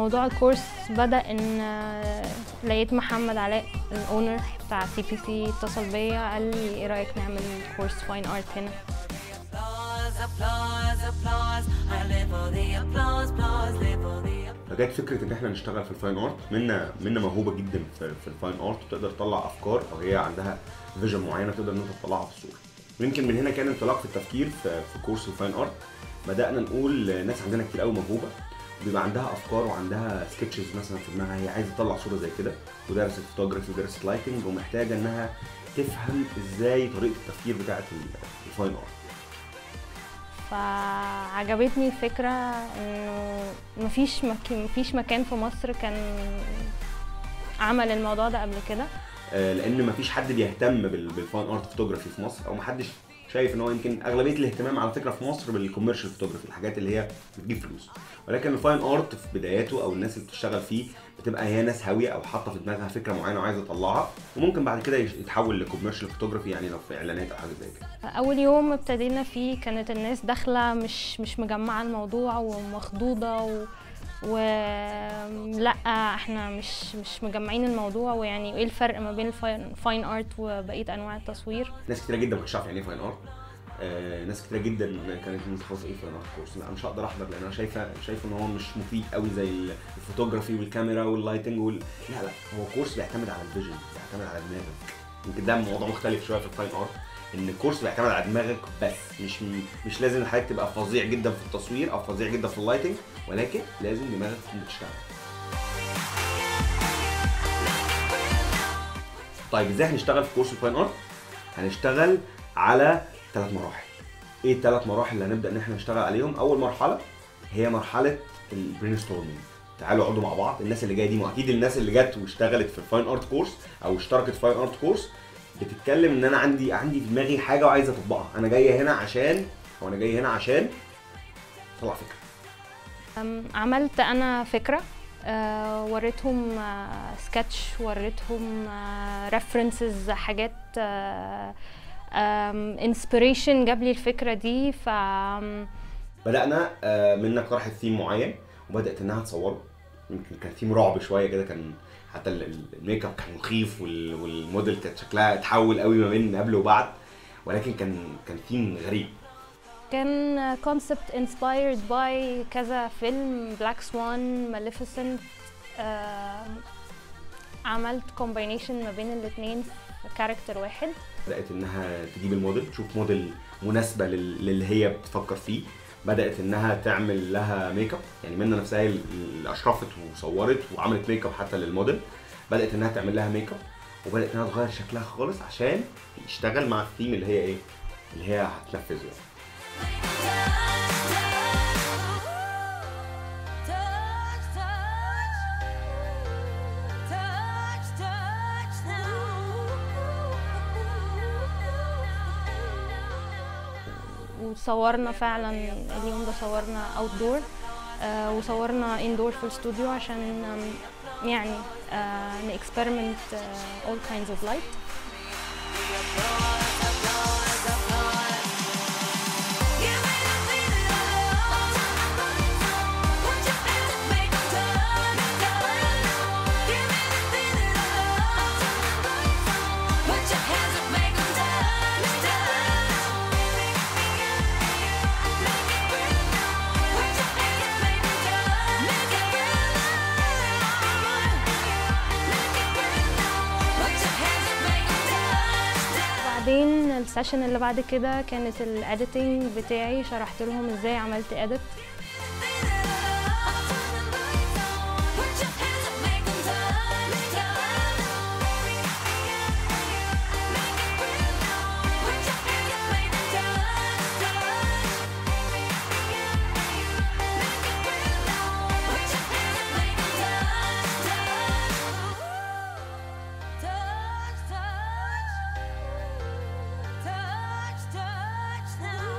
موضوع الكورس بدا ان آه، لقيت محمد علاء الاونر بتاع سي بي سي اتصل بيا قال لي ايه رايك نعمل كورس فاين ارت هنا Applause, applause, applause. I live for the applause, applause, live for the applause. فجت فكره ان احنا نشتغل في الفاين ارت منا منا موهوبه جدا في, في الفاين ارت وتقدر تطلع افكار او هي عندها فيجن معينه تقدر ان انت تطلعها في الصوره ويمكن من هنا كان انطلاق في التفكير في, في كورس الفاين ارت بدانا نقول ناس عندنا كتير قوي موهوبه بيبقى عندها افكار وعندها سكتشز مثلا في دماغها هي عايزه تطلع صوره زي كده ودرست فوتوجرافي ودرست لايتنج ومحتاجه انها تفهم ازاي طريقه التفكير بتاعه الفاين ارت فعجبتني الفكره انه مفيش مك... مفيش مكان في مصر كان عمل الموضوع ده قبل كده آه، لان مفيش حد بيهتم بال- بالفاين ارت فوتوجرافي في مصر او محدش شايف ان هو يمكن اغلبيه الاهتمام على فكره في مصر بالكوميرشال فوتوجرافي الحاجات اللي هي بتجيب فلوس ولكن الفاين ارت في بداياته او الناس اللي بتشتغل فيه بتبقى هي ناس هاويه او حاطه في دماغها فكره معينه وعايزه تطلعها وممكن بعد كده يش- يتحول لكوميرشال فوتوجرافي يعني لو في اعلانات او حاجه زي كده اول يوم ابتدينا فيه كانت الناس داخله مش مش مجمعه الموضوع ومخضوضه و... ولا احنا مش مش مجمعين الموضوع ويعني ايه الفرق ما بين الفاين ارت وبقيه انواع التصوير ناس كتيره جدا ما كانتش عارفه يعني ايه فاين ارت آه، ناس كتيره جدا كانت متخصصه ايه فاين ارت كورس لا مش هقدر احضر لان انا شايفه شايفه ان هو مش مفيد قوي زي الفوتوجرافي والكاميرا واللايتنج وال... لا لا هو كورس بيعتمد على الفيجن بيعتمد على دماغك يمكن ده موضوع مختلف شويه في الفاين ارت ان الكورس بيعتمد على دماغك بس مش مش لازم حضرتك تبقى فظيع جدا في التصوير او فظيع جدا في اللايتنج ولكن لازم دماغك تكون بتشتغل طيب ازاي هنشتغل في كورس الفاين ارت هنشتغل على ثلاث مراحل ايه الثلاث مراحل اللي هنبدا ان احنا نشتغل عليهم اول مرحله هي مرحله البرين ستورمينج تعالوا اقعدوا مع بعض الناس اللي جايه دي ما اكيد الناس اللي جت واشتغلت في الفاين ارت كورس او اشتركت في فاين ارت كورس بتتكلم ان انا عندي عندي في دماغي حاجه وعايز اطبقها انا جايه هنا عشان او انا جاي هنا عشان اطلع فكره أم، عملت انا فكره آه، وريتهم آه، سكتش وريتهم ريفرنسز حاجات انسبيريشن جاب لي الفكره دي ف بدانا آه، منى اقترحت ثيم معين وبدات انها تصوره يمكن كان ثيم رعب شويه كده كان حتى ال- ال- الميك اب كان مخيف وال- والموديل كانت شكلها اتحول قوي ما بين قبل وبعد ولكن كان كان ثيم غريب كان كونسبت انسبايرد باي كذا فيلم بلاك سوان ماليفيسنت عملت كومباينيشن ما بين الاثنين في كاركتر واحد بدات انها تجيب الموديل تشوف موديل مناسبه لل- للي هي بتفكر فيه بدات انها تعمل لها ميك اب يعني منى نفسها هي اللي اشرفت وصورت وعملت ميك اب حتى للموديل بدات انها تعمل لها ميك اب وبدات انها تغير شكلها خالص عشان يشتغل مع الثيم اللي هي ايه اللي هي هتنفذه يعني. Touch, touch, touch, touch now. وصورنا فعلا اليوم ده صورنا اوت دور وصورنا اندور في الاستوديو عشان آم، يعني نكسبيرمنت all kinds of light Give me the feeling of love. Put your hands up, make 'em dance, dance. Give me the feeling of love. Put your hands up, make 'em dance, dance. Put your hands up, make 'em dance, make it real. Put your hands up, make 'em dance, dance. بعدين السيشن اللي بعد كده كانت الاديتنج بتاعي شرحت لهم ازاي عملت اديت Put your hands up, make 'em dance, dance. Put your hands up, make 'em dance, dance. Put your hands up, make 'em dance, dance. Touch, touch, touch, touch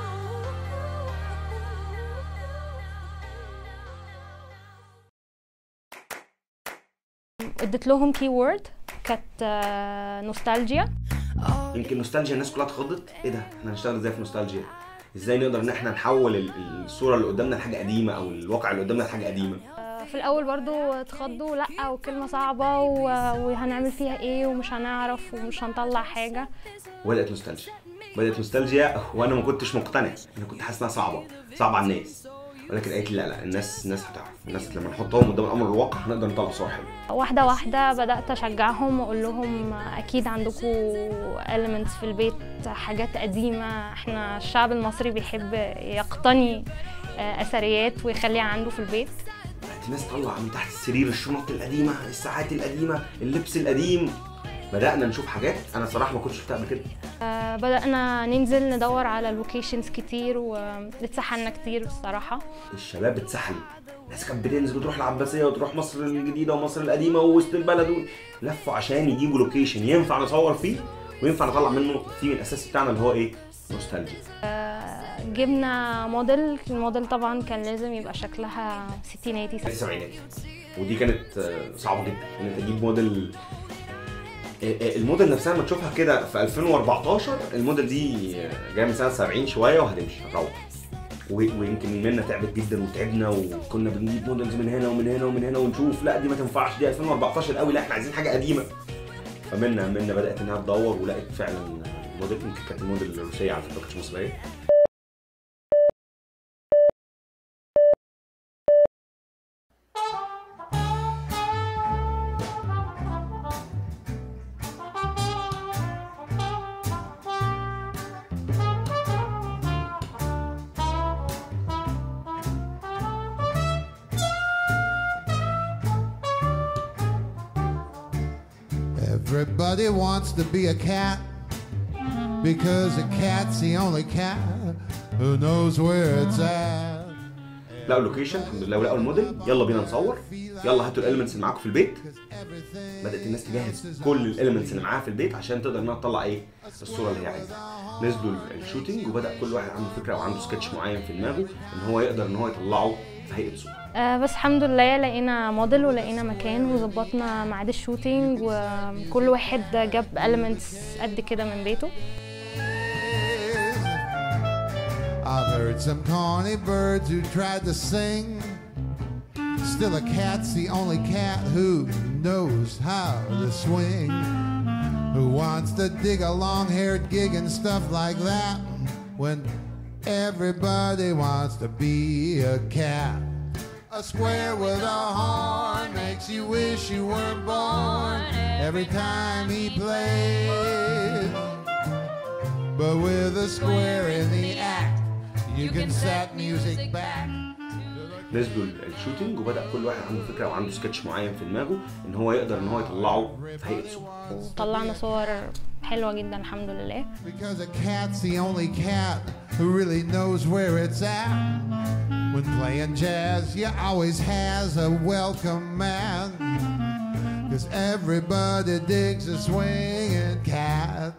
now. اديت لهم كي وورد كانت نوستالجيا يمكن نوستالجيا الناس كلها اتخضت ايه ده احنا هنشتغل ازاي في نوستالجيا ازاي نقدر ان احنا نحول ال- الصوره اللي قدامنا لحاجه قديمه او الواقع اللي قدامنا لحاجه قديمه في الاول برضو اتخضوا لا وكلمه صعبه و- وهنعمل فيها ايه ومش هنعرف ومش هنطلع حاجه وبدات نوستالجيا بدات نوستالجيا وانا ما كنتش مقتنع انا كنت حاسس انها صعبه صعبه على الناس ولكن قالت لي لا لا الناس الناس هتعرف الناس لما نحطهم قدام الامر الواقع هنقدر نطلع صور حلوه واحدة واحدة بدأت أشجعهم وأقول لهم أكيد عندكم elements في البيت حاجات قديمة احنا الشعب المصري بيحب يقتني آه، أثريات ويخليها عنده في البيت بقت الناس تطلع من تحت السرير الشنط القديمه الساعات القديمه اللبس القديم بدانا نشوف حاجات انا صراحه ما كنتش شفتها قبل كده آه، بدأنا ننزل ندور على لوكيشنز كتير واتسحلنا كتير الصراحة الشباب اتسحلوا الناس كانت بتنزل وتروح العباسيه وتروح مصر الجديده ومصر القديمه ووسط البلد و... لفوا عشان يجيبوا لوكيشن ينفع نصور فيه وينفع نطلع منه الثيم الاساسي بتاعنا اللي هو ايه؟ نوستالجيا آه، جبنا موديل الموديل طبعا كان لازم يبقى شكلها ستيناتي السبعينات ودي كانت آه، صعبه جدا ان انت تجيب موديل آه، آه، الموديل نفسها لما تشوفها كده في 2014 الموديل دي آه، جايه من سنه 70 شويه وهتمشي هتروح و- ويمكن منا تعبت جدا وتعبنا وكنا بنجيب موديلز من هنا ومن هنا ومن هنا ونشوف لا دي ما تنفعش دي 2014 قوي لا احنا عايزين حاجه قديمه فمنا منا بدات انها تدور ولقت فعلا موديل يمكن كانت الموديل الروسيه على فكره ما كانتش مصريه Everybody wants to be a cat because a cat's the only cat who knows where it's at. لقوا اللوكيشن الحمد لله ولقوا الموديل يلا بينا نصور يلا هاتوا الاليمنتس اللي معاكم في البيت بدات الناس تجهز كل الاليمنتس اللي معاها في البيت عشان تقدر انها تطلع ايه الصوره اللي هي عايزاها نزلوا الشوتينج وبدا كل واحد عنده فكره وعنده سكتش معين في دماغه ان هو يقدر ان هو يطلعه في هيئه صوره آه، بس الحمد لله لقينا موديل ولقينا مكان وظبطنا ميعاد الشوتينج وكل واحد جاب elements قد كده من بيته I've heard some corny birds who tried to sing. Still, a cat's the only cat who knows how to swing. Who wants to dig a long haired gig and stuff like that when everybody wants to be a cat? A square with a horn makes you wish you weren't born every time he plays. But with a square in the act, you can set music back. نزلوا الشوتينج وبدا كل واحد عنده فكره وعنده سكتش معين في دماغه ان هو يقدر ان هو يطلعه في هيئه صوره طلعنا صور حلوة جدا الحمد لله Because a cat's the only cat who really knows where it's at. When playing jazz, you always has a welcome man. Cause everybody digs a swinging cat.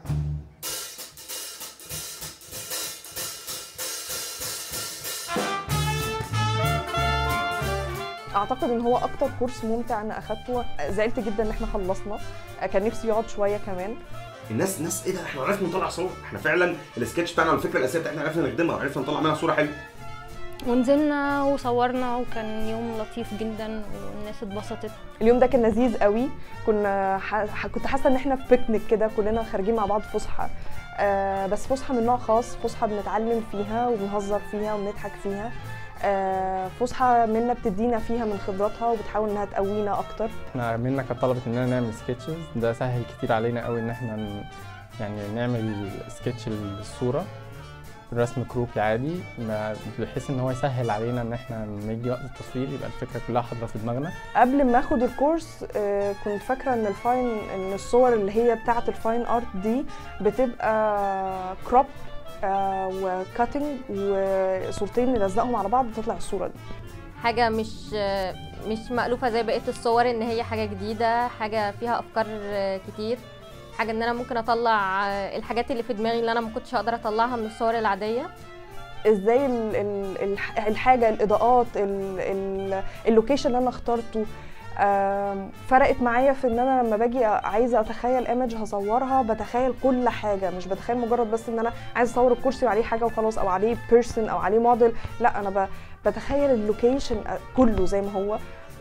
اعتقد ان هو اكتر كورس ممتع انا اخدته زعلت جدا ان احنا خلصنا كان نفسي يقعد شويه كمان الناس ناس ايه ده احنا عرفنا نطلع صور احنا فعلا السكتش بتاعنا والفكره الاساسيه بتاعتنا عرفنا نخدمها وعرفنا نطلع منها صوره حلوه ونزلنا وصورنا وكان يوم لطيف جدا والناس اتبسطت اليوم ده كان لذيذ قوي كنا ح... ح- كنت حاسه ان احنا في بيكنيك كده كلنا خارجين مع بعض فسحه آه بس فسحه من نوع خاص فسحه بنتعلم فيها وبنهزر فيها وبنضحك فيها آه فسحه منا بتدينا فيها من خبراتها وبتحاول انها تقوينا اكتر احنا منا كانت طلبت اننا نعمل سكتشز ده سهل كتير علينا قوي ان احنا ن- يعني نعمل سكتش للصوره رسم كروكي عادي ما- بحيث ان هو يسهل علينا ان احنا لما يجي وقت التصوير يبقى الفكره كلها حاضره في دماغنا قبل ما اخد الكورس آه، كنت فاكره ان الفاين ان الصور اللي هي بتاعه الفاين ارت دي بتبقى كروب وكاتنج وصورتين نلزقهم على بعض تطلع الصوره دي حاجة مش مش مألوفة زي بقية الصور ان هي حاجة جديدة حاجة فيها افكار كتير حاجة ان انا ممكن اطلع الحاجات اللي في دماغي اللي انا ما كنتش اقدر اطلعها من الصور العادية ازاي ال- ال- الح- الحاجه الاضاءات ال- ال- اللوكيشن اللي انا اخترته آم، فرقت معايا في ان انا لما باجي عايزه اتخيل ايمج هصورها بتخيل كل حاجه مش بتخيل مجرد بس ان انا عايزه اصور الكرسي وعليه حاجه وخلاص او عليه بيرسون او عليه موديل لا انا ب- بتخيل اللوكيشن كله زي ما هو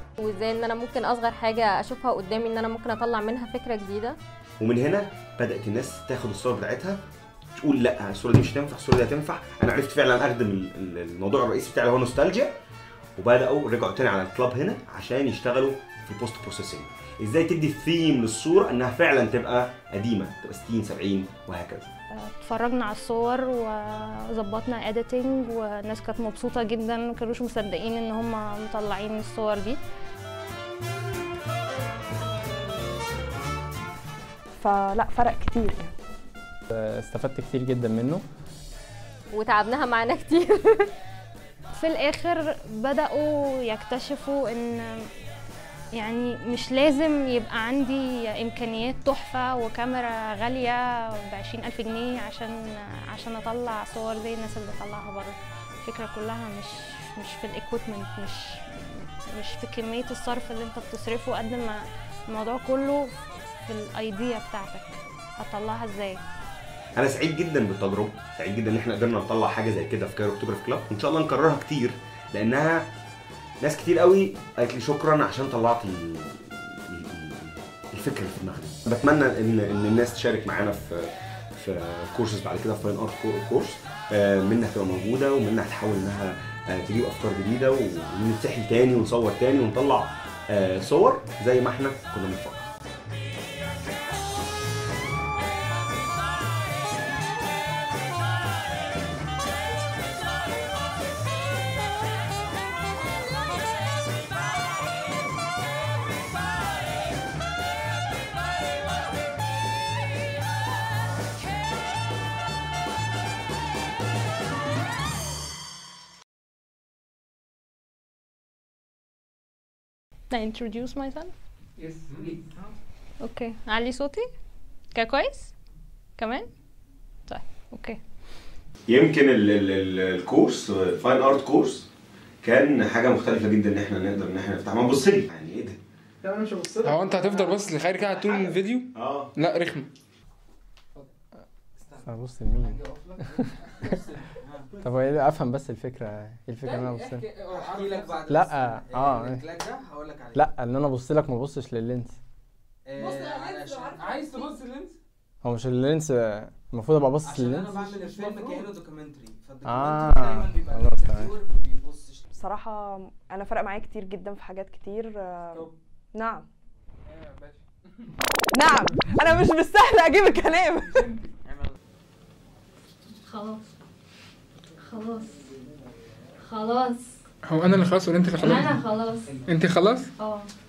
وازاي ان انا ممكن اصغر حاجه اشوفها قدامي ان انا ممكن اطلع منها فكره جديده ومن هنا بدات الناس تاخد الصور بتاعتها تقول لا الصوره دي مش هتنفع الصوره دي هتنفع انا عرفت فعلا اخدم ال- ال- الموضوع الرئيسي بتاعي اللي هو نوستالجيا وبداوا رجعوا تاني على الكلاب هنا عشان يشتغلوا في البوست بروسيسنج ازاي تدي ثيم للصوره انها فعلا تبقى قديمه تبقى 60 70 وهكذا اتفرجنا على الصور وظبطنا اديتنج والناس كانت مبسوطه جدا ما كانوش مصدقين ان هم مطلعين الصور دي فلا فرق كتير يعني استفدت كتير جدا منه وتعبناها معانا كتير في الاخر بداوا يكتشفوا ان يعني مش لازم يبقى عندي امكانيات تحفه وكاميرا غاليه ب ألف جنيه عشان عشان اطلع صور زي الناس اللي بتطلعها بره الفكره كلها مش مش في الايكويبمنت مش مش في كميه الصرف اللي انت بتصرفه قد ما الموضوع كله في الايديا بتاعتك هتطلعها ازاي انا سعيد جدا بالتجربه سعيد جدا ان احنا قدرنا نطلع حاجه زي كده في كايرو فوتوجراف كلاب وان شاء الله نكررها كتير لانها ناس كتير قوي قالت لي شكرا عشان طلعت ال- ال- الفكره اللي في دماغنا بتمنى ان ان الناس تشارك معانا في في كورسز بعد كده في فاين ارت كورس آه، منها هتبقى موجوده ومنها هتحاول انها آه، تجيب افكار جديده ونتسحل تاني ونصور تاني ونطلع آه، صور زي ما احنا كنا بنفكر I introduce myself اوكي علي صوتي كده كويس كمان طيب اوكي يمكن ال ال ال الكورس الفاين ارت كورس كان حاجه مختلفه جدا ان احنا نقدر ان احنا نفتح ما تبص لي يعني ايه ده؟ هو انت هتفضل بس لخير كده طول الفيديو اه لا رخم ابص لمين طب هو إيه- افهم بس الفكره ايه الفكره اللي انا ابص لها؟ احكي لك بعد لا، بس آه. الكلاك ده هقول لك عليه لا ان انا ابص لك ما ابصش لللينس آه، علشان عايز تبص اللينس هو مش اللينس المفروض ابقى باصص عشان انا لللينس بعمل الفيلم كانه دوكيومنتري آه، فالدوكيومنتري دايما بيبقى خلاص، تمام. الفيور ما بيبصش بصراحه انا فرق معايا كتير جدا في حاجات كتير آه، نعم نعم انا مش بالسهل اجيب الكلام خلاص خلاص خلاص هو انا اللي خلاص ولا انت اللي خلاص انا خلاص انت خلاص اه